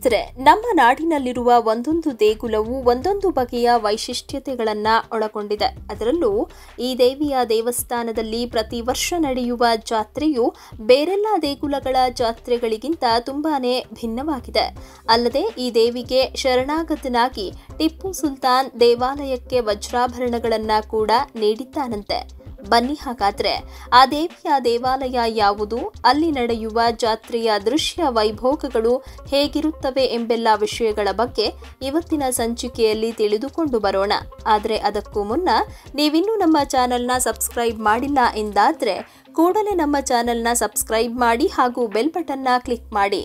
ಸ್ನೇಹಿತರೆ ನಮ್ಮ ನಾಡಿನಲ್ಲಿರುವ ಒಂದೊಂದು ದೇಗುಲವು ಒಂದೊಂದು ಬಗೆಯ ವೈಶಿಷ್ಟ್ಯತೆಗಳನ್ನ ಒಳಗೊಂಡಿದೆ ಅದರಲ್ಲೂ ಈ ದೇವಿಯ ದೇವಸ್ಥಾನದಲ್ಲಿ ಪ್ರತಿ ವರ್ಷ ನಡೆಯುವ ಜಾತ್ರೆಯು ಬೇರೆಲ್ಲ ದೇಗುಲಗಳ ಜಾತ್ರೆಗಳಿಗಿಂತ ತುಂಬಾನೇ ಭಿನ್ನವಾಗಿದೆ ಅಲ್ಲದೆ ಈ ದೇವಿಗೆ ಶರಣಾಗತನಾಗಿ ಟಿಪ್ಪು ಸುಲ್ತಾನ್ ದೇವಾಲಯಕ್ಕೆ ವಜ್ರಾಭರಣಗಳನ್ನ ಕೂಡ ನೀಡಿದ್ದಾನಂತೆ ಬನ್ನಿ ಹಾಗಾದ್ರೆ ಆ ದೇವಿಯ ದೇವಾಲಯ ಯಾವುದು ಅಲ್ಲಿ ನಡೆಯುವ ಜಾತ್ರೆಯ ದೃಶ್ಯ ವೈಭೋಗಗಳು ಹೇಗಿರುತ್ತವೆ ಎಂಬೆಲ್ಲ ವಿಷಯಗಳ ಬಗ್ಗೆ ಇವತ್ತಿನ ಸಂಚಿಕೆಯಲ್ಲಿ ತಿಳಿದುಕೊಂಡು ಬರೋಣ ಆದರೆ ಅದಕ್ಕೂ ಮುನ್ನ ನೀವಿನ್ನೂ ನಮ್ಮ ಚಾನೆಲ್ನ ಸಬ್ಸ್ಕ್ರೈಬ್ ಮಾಡಿಲ್ಲ ಎಂದಾದ್ರೆ ಕೂಡಲೇ ನಮ್ಮ ಚಾನೆಲ್ನ ಸಬ್ಸ್ಕ್ರೈಬ್ ಮಾಡಿ ಹಾಗೂ ಬೆಲ್ ಬಟನ್ನ ಕ್ಲಿಕ್ ಮಾಡಿ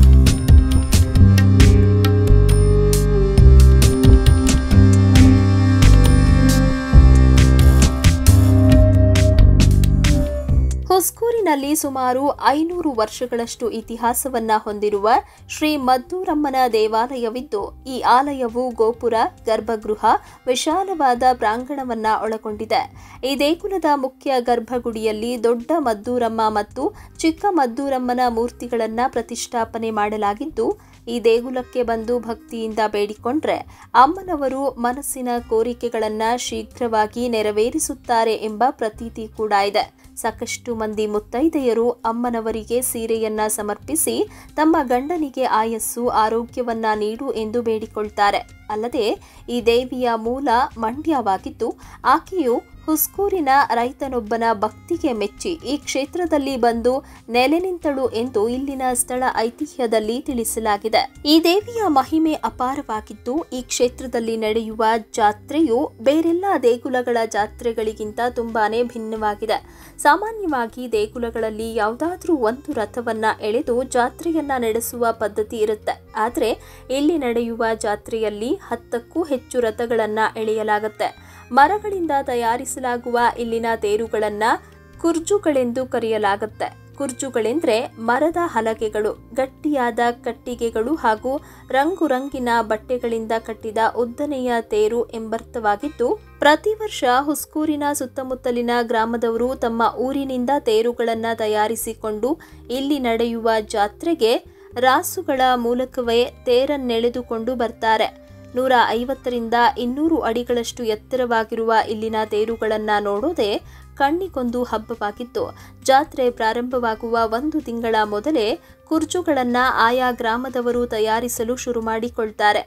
ಹುಸ್ಕೂರಿನಲ್ಲಿ ಸುಮಾರು ಐನೂರು ವರ್ಷಗಳಷ್ಟು ಇತಿಹಾಸವನ್ನ ಹೊಂದಿರುವ ಶ್ರೀ ಮದ್ದೂರಮ್ಮನ ದೇವಾಲಯವಿದ್ದು ಈ ಆಲಯವು ಗೋಪುರ ಗರ್ಭಗೃಹ ವಿಶಾಲವಾದ ಪ್ರಾಂಗಣವನ್ನ ಒಳಗೊಂಡಿದೆ ಈ ದೇಗುಲದ ಮುಖ್ಯ ಗರ್ಭಗುಡಿಯಲ್ಲಿ ದೊಡ್ಡ ಮದ್ದೂರಮ್ಮ ಮತ್ತು ಚಿಕ್ಕ ಮದ್ದೂರಮ್ಮನ ಮೂರ್ತಿಗಳನ್ನ ಪ್ರತಿಷ್ಠಾಪನೆ ಮಾಡಲಾಗಿದ್ದು ಈ ದೇಗುಲಕ್ಕೆ ಬಂದು ಭಕ್ತಿಯಿಂದ ಬೇಡಿಕೊಂಡ್ರೆ ಅಮ್ಮನವರು ಮನಸ್ಸಿನ ಕೋರಿಕೆಗಳನ್ನ ಶೀಘ್ರವಾಗಿ ನೆರವೇರಿಸುತ್ತಾರೆ ಎಂಬ ಪ್ರತೀತಿ ಕೂಡ ಇದೆ ಸಾಕಷ್ಟು ಮಂದಿ ಮುತ್ತೈದೆಯರು ಅಮ್ಮನವರಿಗೆ ಸೀರೆಯನ್ನ ಸಮರ್ಪಿಸಿ ತಮ್ಮ ಗಂಡನಿಗೆ ಆಯಸ್ಸು ಆರೋಗ್ಯವನ್ನ ನೀಡು ಎಂದು ಬೇಡಿಕೊಳ್ತಾರೆ ಅಲ್ಲದೆ ಈ ದೇವಿಯ ಮೂಲ ಮಂಡ್ಯವಾಗಿದ್ದು ಆಕೆಯು ಹುಸ್ಕೂರಿನ ರೈತನೊಬ್ಬನ ಭಕ್ತಿಗೆ ಮೆಚ್ಚಿ ಈ ಕ್ಷೇತ್ರದಲ್ಲಿ ಬಂದು ನೆಲೆ ನಿಂತಳು ಎಂದು ಇಲ್ಲಿನ ಸ್ಥಳ ಐತಿಹ್ಯದಲ್ಲಿ ತಿಳಿಸಲಾಗಿದೆ ಈ ದೇವಿಯ ಮಹಿಮೆ ಅಪಾರವಾಗಿದ್ದು ಈ ಕ್ಷೇತ್ರದಲ್ಲಿ ನಡೆಯುವ ಜಾತ್ರೆಯು ಬೇರೆಲ್ಲ ದೇಗುಲಗಳ ಜಾತ್ರೆಗಳಿಗಿಂತ ತುಂಬಾನೇ ಭಿನ್ನವಾಗಿದೆ ಸಾಮಾನ್ಯವಾಗಿ ದೇಗುಲಗಳಲ್ಲಿ ಯಾವುದಾದ್ರೂ ಒಂದು ರಥವನ್ನ ಎಳೆದು ಜಾತ್ರೆಯನ್ನ ನಡೆಸುವ ಪದ್ಧತಿ ಇರುತ್ತೆ ಆದರೆ ಇಲ್ಲಿ ನಡೆಯುವ ಜಾತ್ರೆಯಲ್ಲಿ ಹತ್ತಕ್ಕೂ ಹೆಚ್ಚು ರಥಗಳನ್ನ ಎಳೆಯಲಾಗುತ್ತೆ ಮರಗಳಿಂದ ತಯಾರಿಸಲಾಗುವ ಇಲ್ಲಿನ ತೇರುಗಳನ್ನ ಕುರ್ಜುಗಳೆಂದು ಕರೆಯಲಾಗುತ್ತೆ ಕುರ್ಜುಗಳೆಂದ್ರೆ ಮರದ ಹಲಗೆಗಳು ಗಟ್ಟಿಯಾದ ಕಟ್ಟಿಗೆಗಳು ಹಾಗೂ ರಂಗು ರಂಗಿನ ಬಟ್ಟೆಗಳಿಂದ ಕಟ್ಟಿದ ಉದ್ದನೆಯ ತೇರು ಎಂಬರ್ಥವಾಗಿದ್ದು ಪ್ರತಿ ವರ್ಷ ಹುಸ್ಕೂರಿನ ಸುತ್ತಮುತ್ತಲಿನ ಗ್ರಾಮದವರು ತಮ್ಮ ಊರಿನಿಂದ ತೇರುಗಳನ್ನು ತಯಾರಿಸಿಕೊಂಡು ಇಲ್ಲಿ ನಡೆಯುವ ಜಾತ್ರೆಗೆ ರಾಸುಗಳ ಮೂಲಕವೇ ತೇರನ್ನೆಳೆದುಕೊಂಡು ಬರ್ತಾರೆ ನೂರ ಐವತ್ತರಿಂದ ಇನ್ನೂರು ಅಡಿಗಳಷ್ಟು ಎತ್ತರವಾಗಿರುವ ಇಲ್ಲಿನ ತೇರುಗಳನ್ನು ನೋಡೋದೇ ಕಣ್ಣಿಗೊಂದು ಹಬ್ಬವಾಗಿತ್ತು ಜಾತ್ರೆ ಪ್ರಾರಂಭವಾಗುವ ಒಂದು ತಿಂಗಳ ಮೊದಲೇ ಕುರ್ಚುಗಳನ್ನು ಆಯಾ ಗ್ರಾಮದವರು ತಯಾರಿಸಲು ಶುರು ಮಾಡಿಕೊಳ್ತಾರೆ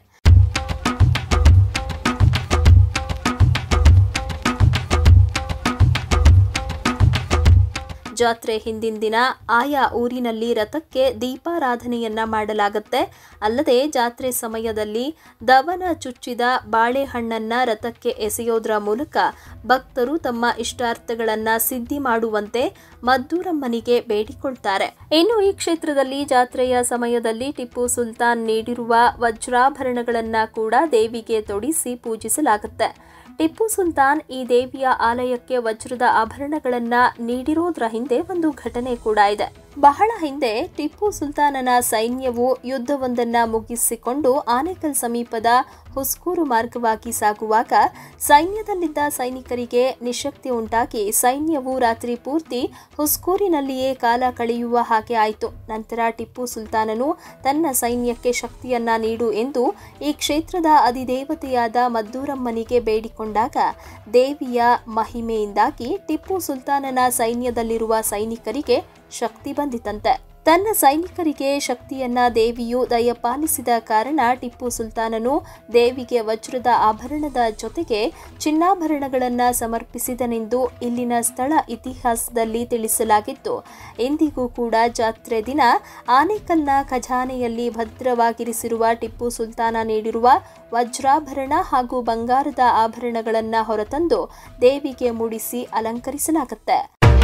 ಜಾತ್ರೆ ಹಿಂದಿನ ದಿನ ಆಯಾ ಊರಿನಲ್ಲಿ ರಥಕ್ಕೆ ದೀಪಾರಾಧನೆಯನ್ನ ಮಾಡಲಾಗುತ್ತೆ ಅಲ್ಲದೆ ಜಾತ್ರೆ ಸಮಯದಲ್ಲಿ ದವನ ಚುಚ್ಚಿದ ಬಾಳೆಹಣ್ಣನ್ನ ರಥಕ್ಕೆ ಎಸೆಯೋದ್ರ ಮೂಲಕ ಭಕ್ತರು ತಮ್ಮ ಇಷ್ಟಾರ್ಥಗಳನ್ನ ಸಿದ್ಧಿ ಮಾಡುವಂತೆ ಮದ್ದೂರಮ್ಮನಿಗೆ ಬೇಡಿಕೊಳ್ತಾರೆ ಇನ್ನು ಈ ಕ್ಷೇತ್ರದಲ್ಲಿ ಜಾತ್ರೆಯ ಸಮಯದಲ್ಲಿ ಟಿಪ್ಪು ಸುಲ್ತಾನ್ ನೀಡಿರುವ ವಜ್ರಾಭರಣಗಳನ್ನ ಕೂಡ ದೇವಿಗೆ ತೊಡಿಸಿ ಪೂಜಿಸಲಾಗುತ್ತೆ ಟಿಪ್ಪು ಸುಲ್ತಾನ್ ಈ ದೇವಿಯ ಆಲಯಕ್ಕೆ ವಜ್ರದ ಆಭರಣಗಳನ್ನ ನೀಡಿರೋದ್ರ ಹಿಂದೆ ಒಂದು ಘಟನೆ ಕೂಡ ಇದೆ ಬಹಳ ಹಿಂದೆ ಟಿಪ್ಪು ಸುಲ್ತಾನನ ಸೈನ್ಯವು ಯುದ್ಧವೊಂದನ್ನ ಮುಗಿಸಿಕೊಂಡು ಆನೇಕಲ್ ಸಮೀಪದ ಹುಸ್ಕೂರು ಮಾರ್ಗವಾಗಿ ಸಾಗುವಾಗ ಸೈನ್ಯದಲ್ಲಿದ್ದ ಸೈನಿಕರಿಗೆ ನಿಶಕ್ತಿ ಉಂಟಾಗಿ ಸೈನ್ಯವು ರಾತ್ರಿ ಪೂರ್ತಿ ಹುಸ್ಕೂರಿನಲ್ಲಿಯೇ ಕಾಲ ಕಳೆಯುವ ಹಾಗೆ ಆಯಿತು ನಂತರ ಟಿಪ್ಪು ಸುಲ್ತಾನನು ತನ್ನ ಸೈನ್ಯಕ್ಕೆ ಶಕ್ತಿಯನ್ನ ನೀಡು ಎಂದು ಈ ಕ್ಷೇತ್ರದ ಅಧಿದೇವತೆಯಾದ ಮದ್ದೂರಮ್ಮನಿಗೆ ಬೇಡಿಕೊಂಡಾಗ ದೇವಿಯ ಮಹಿಮೆಯಿಂದಾಗಿ ಟಿಪ್ಪು ಸುಲ್ತಾನನ ಸೈನ್ಯದಲ್ಲಿರುವ ಸೈನಿಕರಿಗೆ ಶಕ್ತಿ ಬಂದಿತಂತೆ ತನ್ನ ಸೈನಿಕರಿಗೆ ಶಕ್ತಿಯನ್ನ ದೇವಿಯು ದಯಪಾಲಿಸಿದ ಕಾರಣ ಟಿಪ್ಪು ಸುಲ್ತಾನನು ದೇವಿಗೆ ವಜ್ರದ ಆಭರಣದ ಜೊತೆಗೆ ಚಿನ್ನಾಭರಣಗಳನ್ನ ಸಮರ್ಪಿಸಿದನೆಂದು ಇಲ್ಲಿನ ಸ್ಥಳ ಇತಿಹಾಸದಲ್ಲಿ ತಿಳಿಸಲಾಗಿತ್ತು ಇಂದಿಗೂ ಕೂಡ ಜಾತ್ರೆ ದಿನ ಆನೇಕಲ್ನ ಖಜಾನೆಯಲ್ಲಿ ಭದ್ರವಾಗಿರಿಸಿರುವ ಟಿಪ್ಪು ಸುಲ್ತಾನ ನೀಡಿರುವ ವಜ್ರಾಭರಣ ಹಾಗೂ ಬಂಗಾರದ ಆಭರಣಗಳನ್ನ ಹೊರತಂದು ದೇವಿಗೆ ಮುಡಿಸಿ ಅಲಂಕರಿಸಲಾಗುತ್ತೆ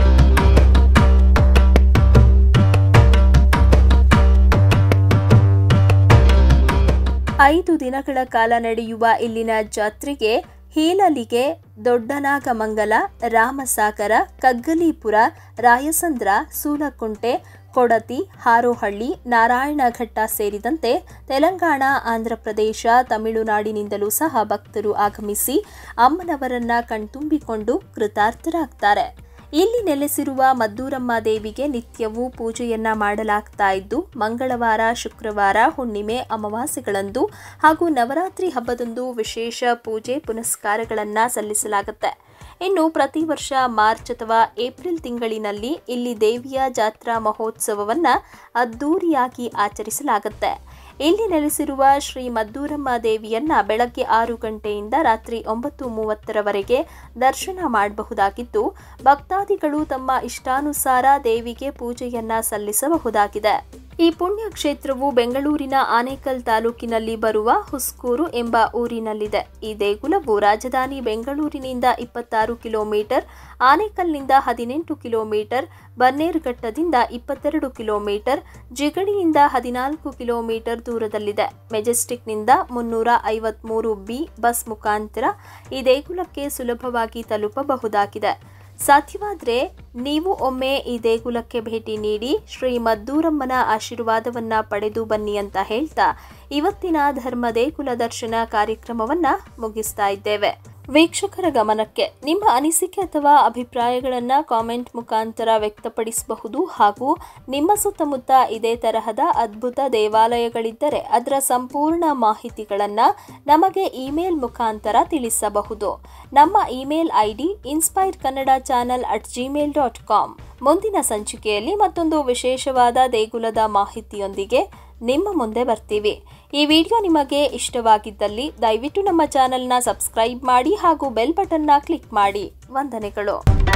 ಐದು ದಿನಗಳ ಕಾಲ ನಡೆಯುವ ಇಲ್ಲಿನ ಜಾತ್ರೆಗೆ ಹೀಲಲಿಗೆ ದೊಡ್ಡನಾಗಮಂಗಲ ರಾಮಸಾಗರ ಕಗ್ಗಲೀಪುರ ರಾಯಸಂದ್ರ ಸೂಲಕುಂಟೆ ಕೊಡತಿ ಹಾರೋಹಳ್ಳಿ ನಾರಾಯಣಘಟ್ಟ ಸೇರಿದಂತೆ ತೆಲಂಗಾಣ ಆಂಧ್ರಪ್ರದೇಶ ತಮಿಳುನಾಡಿನಿಂದಲೂ ಸಹ ಭಕ್ತರು ಆಗಮಿಸಿ ಅಮ್ಮನವರನ್ನ ಕಣ್ತುಂಬಿಕೊಂಡು ಕೃತಾರ್ಥರಾಗ್ತಾರೆ ಇಲ್ಲಿ ನೆಲೆಸಿರುವ ಮದ್ದೂರಮ್ಮ ದೇವಿಗೆ ನಿತ್ಯವೂ ಪೂಜೆಯನ್ನ ಮಾಡಲಾಗ್ತಾ ಇದ್ದು ಮಂಗಳವಾರ ಶುಕ್ರವಾರ ಹುಣ್ಣಿಮೆ ಅಮಾವಾಸ್ಯೆಗಳಂದು ಹಾಗೂ ನವರಾತ್ರಿ ಹಬ್ಬದಂದು ವಿಶೇಷ ಪೂಜೆ ಪುನಸ್ಕಾರಗಳನ್ನು ಸಲ್ಲಿಸಲಾಗುತ್ತೆ ಇನ್ನು ಪ್ರತಿ ವರ್ಷ ಮಾರ್ಚ್ ಅಥವಾ ಏಪ್ರಿಲ್ ತಿಂಗಳಿನಲ್ಲಿ ಇಲ್ಲಿ ದೇವಿಯ ಜಾತ್ರಾ ಮಹೋತ್ಸವವನ್ನು ಅದ್ದೂರಿಯಾಗಿ ಆಚರಿಸಲಾಗುತ್ತೆ ಇಲ್ಲಿ ನೆಲೆಸಿರುವ ಶ್ರೀ ಮದ್ದೂರಮ್ಮ ದೇವಿಯನ್ನ ಬೆಳಗ್ಗೆ ಆರು ಗಂಟೆಯಿಂದ ರಾತ್ರಿ ಒಂಬತ್ತು ಮೂವತ್ತರವರೆಗೆ ದರ್ಶನ ಮಾಡಬಹುದಾಗಿದ್ದು ಭಕ್ತಾದಿಗಳು ತಮ್ಮ ಇಷ್ಟಾನುಸಾರ ದೇವಿಗೆ ಪೂಜೆಯನ್ನ ಸಲ್ಲಿಸಬಹುದಾಗಿದೆ ಈ ಪುಣ್ಯ ಕ್ಷೇತ್ರವು ಬೆಂಗಳೂರಿನ ಆನೇಕಲ್ ತಾಲೂಕಿನಲ್ಲಿ ಬರುವ ಹುಸ್ಕೂರು ಎಂಬ ಊರಿನಲ್ಲಿದೆ ಈ ದೇಗುಲವು ರಾಜಧಾನಿ ಬೆಂಗಳೂರಿನಿಂದ ಇಪ್ಪತ್ತಾರು ಕಿಲೋಮೀಟರ್ ಆನೇಕಲ್ನಿಂದ ಹದಿನೆಂಟು ಕಿಲೋಮೀಟರ್ ಬನ್ನೇರುಘಟ್ಟದಿಂದ ಇಪ್ಪತ್ತೆರಡು ಕಿಲೋಮೀಟರ್ ಜಿಗಣಿಯಿಂದ ಹದಿನಾಲ್ಕು ಕಿಲೋಮೀಟರ್ ದೂರದಲ್ಲಿದೆ ಮೆಜೆಸ್ಟಿಕ್ನಿಂದ ಮುನ್ನೂರ ಐವತ್ಮೂರು ಬಿ ಬಸ್ ಮುಖಾಂತರ ಈ ದೇಗುಲಕ್ಕೆ ಸುಲಭವಾಗಿ ತಲುಪಬಹುದಾಗಿದೆ ಸಾಧ್ಯವಾದರೆ ನೀವು ಒಮ್ಮೆ ಈ ದೇಗುಲಕ್ಕೆ ಭೇಟಿ ನೀಡಿ ಶ್ರೀ ಮದ್ದೂರಮ್ಮನ ಆಶೀರ್ವಾದವನ್ನ ಪಡೆದು ಬನ್ನಿ ಅಂತ ಹೇಳ್ತಾ ಇವತ್ತಿನ ಧರ್ಮ ದೇಗುಲ ದರ್ಶನ ಕಾರ್ಯಕ್ರಮವನ್ನ ಮುಗಿಸ್ತಾ ಇದ್ದೇವೆ ವೀಕ್ಷಕರ ಗಮನಕ್ಕೆ ನಿಮ್ಮ ಅನಿಸಿಕೆ ಅಥವಾ ಅಭಿಪ್ರಾಯಗಳನ್ನು ಕಾಮೆಂಟ್ ಮುಖಾಂತರ ವ್ಯಕ್ತಪಡಿಸಬಹುದು ಹಾಗೂ ನಿಮ್ಮ ಸುತ್ತಮುತ್ತ ಇದೇ ತರಹದ ಅದ್ಭುತ ದೇವಾಲಯಗಳಿದ್ದರೆ ಅದರ ಸಂಪೂರ್ಣ ಮಾಹಿತಿಗಳನ್ನು ನಮಗೆ ಇಮೇಲ್ ಮುಖಾಂತರ ತಿಳಿಸಬಹುದು ನಮ್ಮ email I D inspire Kannada channel at Gmail dot com ಮುಂದಿನ ಸಂಚಿಕೆಯಲ್ಲಿ ಮತ್ತೊಂದು ವಿಶೇಷವಾದ ದೇಗುಲದ ಮಾಹಿತಿಯೊಂದಿಗೆ ನಿಮ್ಮ ಮುಂದೆ ಬರ್ತೀವಿ ಈ ವಿಡಿಯೋ ನಿಮಗೆ ಇಷ್ಟವಾಗಿದ್ದಲ್ಲಿ ದಯವಿಟ್ಟು ನಮ್ಮ ಚಾನೆಲ್ನ ಸಬ್ಸ್ಕ್ರೈಬ್ ಮಾಡಿ ಹಾಗೂ ಬೆಲ್ ಬಟನ್ನ ಕ್ಲಿಕ್ ಮಾಡಿ ವಂದನೆಗಳು